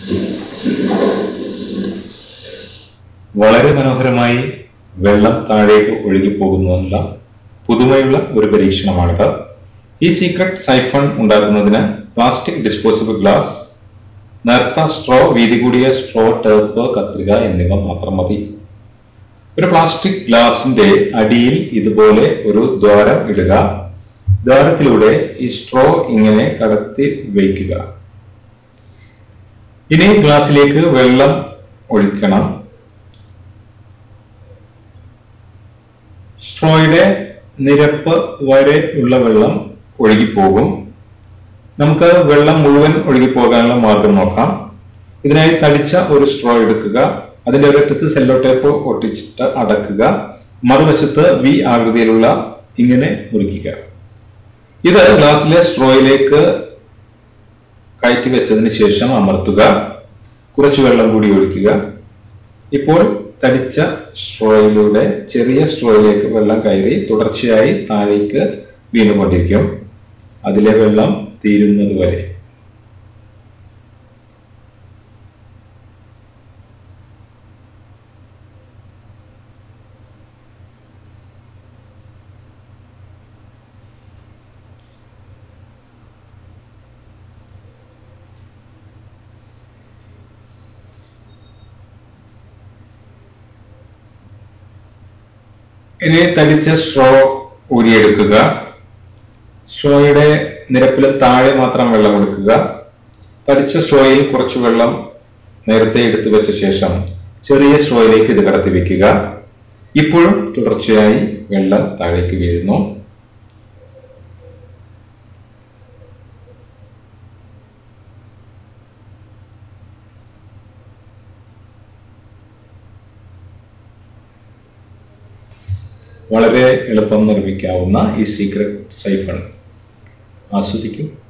വളരെ മനോഹരമായി വെള്ളം താഴേക്ക് ഒഴുകിപ്പോകുന്നതിനുള്ള പുതുമയുള്ള ഒരു പരീക്ഷണമാണിത് ഈ സീക്രട്ട് സൈഫൺ ഉണ്ടാക്കുന്നതിന് പ്ലാസ്റ്റിക് ഡിസ്പോസിബിൾ ഗ്ലാസ് നേർത്ത സ്ട്രോ വീതി കൂടിയ സ്ട്രോ ടേപ്പ് കത്രിക എന്നിവ മാത്രം മതി ഒരു പ്ലാസ്റ്റിക് ഗ്ലാസിന്റെ അടിയിൽ ഇതുപോലെ ഒരു ദ്വാരം ഇടുക ദ്വാരത്തിലൂടെ ഈ സ്ട്രോ ഇങ്ങനെ കടത്തി വയ്ക്കുക ഇനി ഗ്ലാസ്സിലേക്ക് വെള്ളം ഒഴിക്കണം സ്ട്രോയുടെ നിരപ്പ് വരെ ഉള്ള വെള്ളം ഒഴുകിപ്പോകും നമുക്ക് വെള്ളം മുഴുവൻ ഒഴുകിപ്പോകാനുള്ള മാർഗം നോക്കാം ഇതിനായി തടിച്ച ഒരു സ്ട്രോ എടുക്കുക അതിന്റെ ഒരറ്റത്ത് സെല്ലോ ടേപ്പ് ഒട്ടിച്ചിട്ട് അടക്കുക മറുവശത്ത് വി ആകൃതിയിലുള്ള ഇങ്ങനെ മുറിക്കുക ഇത് ഗ്ലാസ്സിലെ സ്ട്രോയിലേക്ക് കയറ്റി വെച്ചതിന് ശേഷം അമർത്തുക കുറച്ച് വെള്ളം കൂടി ഒഴിക്കുക ഇപ്പോൾ തടിച്ച സ്ട്രോയിലൂടെ ചെറിയ സ്ട്രോയിലേക്ക് വെള്ളം കയറി തുടർച്ചയായി താഴേക്ക് വീണുകൊണ്ടിരിക്കും അതിലെ വെള്ളം തീരുന്നത് വരെ ഇനി തടിച്ച സ്ട്രോ ഊരിയെടുക്കുക സ്ട്രോയുടെ നിരപ്പിൽ താഴെ മാത്രം വെള്ളം എടുക്കുക തടിച്ച സ്ട്രോയിൽ കുറച്ച് വെള്ളം നേരത്തെ എടുത്തു വെച്ച ശേഷം ചെറിയ സ്ട്രോയിലേക്ക് ഇത് കടത്തി വെക്കുക ഇപ്പോഴും തുടർച്ചയായി വെള്ളം താഴേക്ക് വീഴുന്നു വളരെ എളുപ്പം നിർമ്മിക്കാവുന്ന ഈ സീക്രട്ട് സൈഫൺ ആസ്വദിക്കും